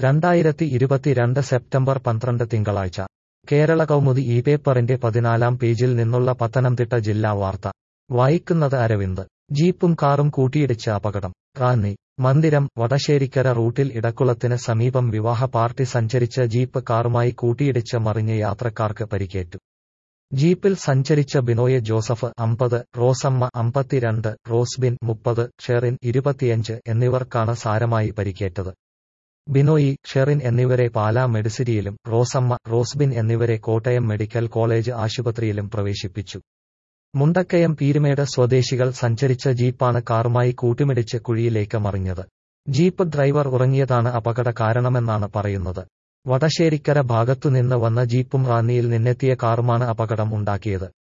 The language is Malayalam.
രണ്ടായിരത്തി ഇരുപത്തിരണ്ട് സെപ്റ്റംബർ പന്ത്രണ്ട് തിങ്കളാഴ്ച കേരള കൗമുദി ഈ പേപ്പറിന്റെ പതിനാലാം പേജിൽ നിന്നുള്ള പത്തനംതിട്ട ജില്ലാ വാർത്ത വായിക്കുന്നത് അരവിന്ദ് ജീപ്പും കാറും കൂട്ടിയിടിച്ച് അപകടം റാന്നി മന്ദിരം വടശ്ശേരിക്കര റൂട്ടിൽ ഇടക്കുളത്തിന് സമീപം വിവാഹ പാർട്ടി സഞ്ചരിച്ച ജീപ്പ് കാറുമായി കൂട്ടിയിടിച്ച് മറിഞ്ഞ് യാത്രക്കാർക്ക് പരിക്കേറ്റു ജീപ്പിൽ സഞ്ചരിച്ച ബിനോയ് ജോസഫ് അമ്പത് റോസമ്മ അമ്പത്തിരണ്ട് റോസ്ബിൻ മുപ്പത് ഷെറിൻ ഇരുപത്തിയഞ്ച് എന്നിവർക്കാണ് സാരമായി പരിക്കേറ്റത് ബിനോയി ഷെറിൻ എന്നിവരെ പാലാ മെഡിസിറ്റിയിലും റോസമ്മ റോസ്ബിൻ എന്നിവരെ കോട്ടയം മെഡിക്കൽ കോളേജ് ആശുപത്രിയിലും പ്രവേശിപ്പിച്ചു മുണ്ടക്കയം പീരുമേട് സ്വദേശികൾ സഞ്ചരിച്ച ജീപ്പാണ് കാറുമായി കൂട്ടിമിടിച്ച് കുഴിയിലേക്ക് മറിഞ്ഞത് ജീപ്പ് ഡ്രൈവർ ഉറങ്ങിയതാണ് അപകട കാരണമെന്നാണ് പറയുന്നത് വടശ്ശേരിക്കര ഭാഗത്തുനിന്ന് വന്ന ജീപ്പും റാന്നിയിൽ നിന്നെത്തിയ കാറുമാണ് അപകടം ഉണ്ടാക്കിയത്